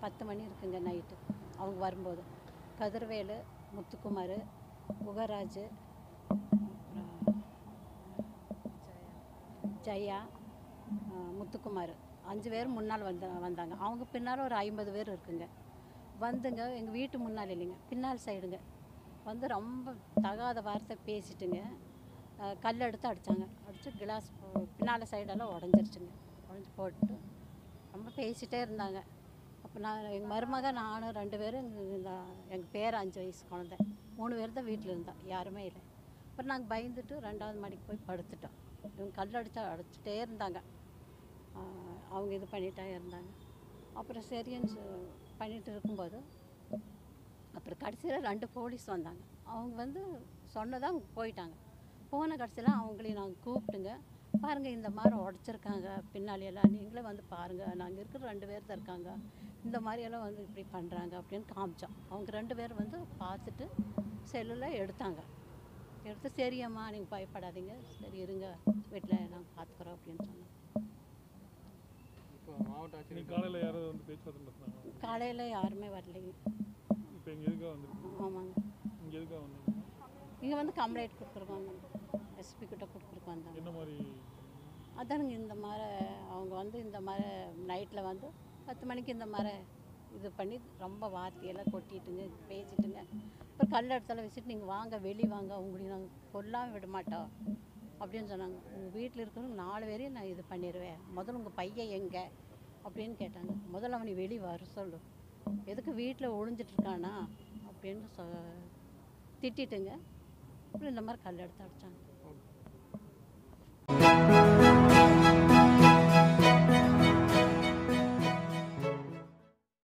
பத்து மணி இருக்குங்க நைட்டு அவங்க வரும்போது கதிர்வேலு முத்துக்குமார் உகராஜ் அப்புறம் ஜெயா ஆ, முத்துக்குமார் அஞ்சு பேர் முன்னால் வந்த வந்தாங்க அவங்க பின்னால் ஒரு ஐம்பது பேர் இருக்குங்க வந்துங்க எங்கள் வீட்டு முன்னால் இல்லைங்க பின்னால் சைடுங்க வந்து ரொம்ப தகாத வார்த்தை பேசிட்டுங்க ஆ, கல் எடுத்து அடித்தாங்க அடித்து கிளாஸ் பின்னால் சைடெல்லாம் உடஞ்சிருச்சுங்க உடஞ்சி போட்டு ரொம்ப பேசிகிட்டே இருந்தாங்க அப்போ நான் எங்கள் மருமக நானும் ரெண்டு பேரும் எங்கள் பேர் அஞ்சு வயசு குழந்தை மூணு பேர் தான் வீட்டில் இருந்தோம் யாருமே இல்லை அப்புறம் நாங்கள் பயந்துட்டு ரெண்டாவது மாடிக்கு போய் படுத்துட்டோம் இவங்க கல் அடித்தா அடிச்சுட்டே இருந்தாங்க ஆஹ் அவங்க இது பண்ணிட்டே இருந்தாங்க அப்புறம் சரின்னு சொ- பண்ணிட்டு இருக்கும்போது அப்புறம் கடைசியில் ரெண்டு போலீஸ் வந்தாங்க அவங்க வந்து சொன்னதாக அவங்க போயிட்டாங்க போன கடைசியில் அவங்களையும் நாங்கள் கூப்பிட்டுங்க பாருங்கள் இந்த மாதிரி உடச்சிருக்காங்க பின்னாடி எல்லாம் நீங்களே வந்து பாருங்கள் நாங்கள் இருக்கிற ரெண்டு பேர் தான் இருக்காங்க இந்த மாதிரியெல்லாம் வந்து இப்படி பண்ணுறாங்க அப்படின்னு காமிச்சோம் அவங்க ரெண்டு பேர் வந்து பார்த்துட்டு செல்லில் எடுத்தாங்க எடுத்து சரியம்மா நீங்கள் பயப்படாதீங்க சரி இருங்க வீட்டில் நாங்கள் பார்த்துக்குறோம் அப்படின்னு சொன்னோம் இப்போ மாவட்ட இன்னைக்கு ஆட்சியர் காலையில் யாராவது வந்து பேச்சுவார்த்தை நடத்தினாங்க காலையில் யாருமே வரலைங்க இப்போ இங்கே எதுக்காக வந்துருக்கு ஆமாங்க இங்கே எதுக்காக வந்தீங்க இங்கே வந்து கம்ப்ளைண்ட் கொடுக்குறோம் எஸ்பி கிட்ட கொடுக்குறக்கு வந்தாங்க என்ன மாதிரி அதானுங்க இந்த மாதிரி அவங்க வந்து இந்த மாதிரி நைட்டில் வந்து பத்து மணிக்கு இந்த மாதிரி இது பண்ணி ரொம்ப வார்த்தையெல்லாம் கொட்டிட்டுங்க பேசிட்டுங்க அப்புறம் கல் இடத்துல வச்சுட்டு நீங்கள் வாங்க வெளி வாங்க உங்களையும் நாங்கள் கொல்லாமல் விட மாட்டோம் அப்படின்னு சொன்னாங்க உங்கள் வீட்டில் இருக்கிறவங்க நாலு பேரையும் நான் இது பண்ணிடுவேன் முதல்ல உங்கள் பையன் எங்கே அப்படின்னு கேட்டாங்க முதல்ல அவனை வெளியே வர சொல்லு எதுக்கு வீட்டில் ஒளிஞ்சிட்ருக்கானா அப்படின்னு சொ திட்டிட்டுங்க அப்புறம் இந்த மாதிரி கல் எடுத்து அடித்தாங்க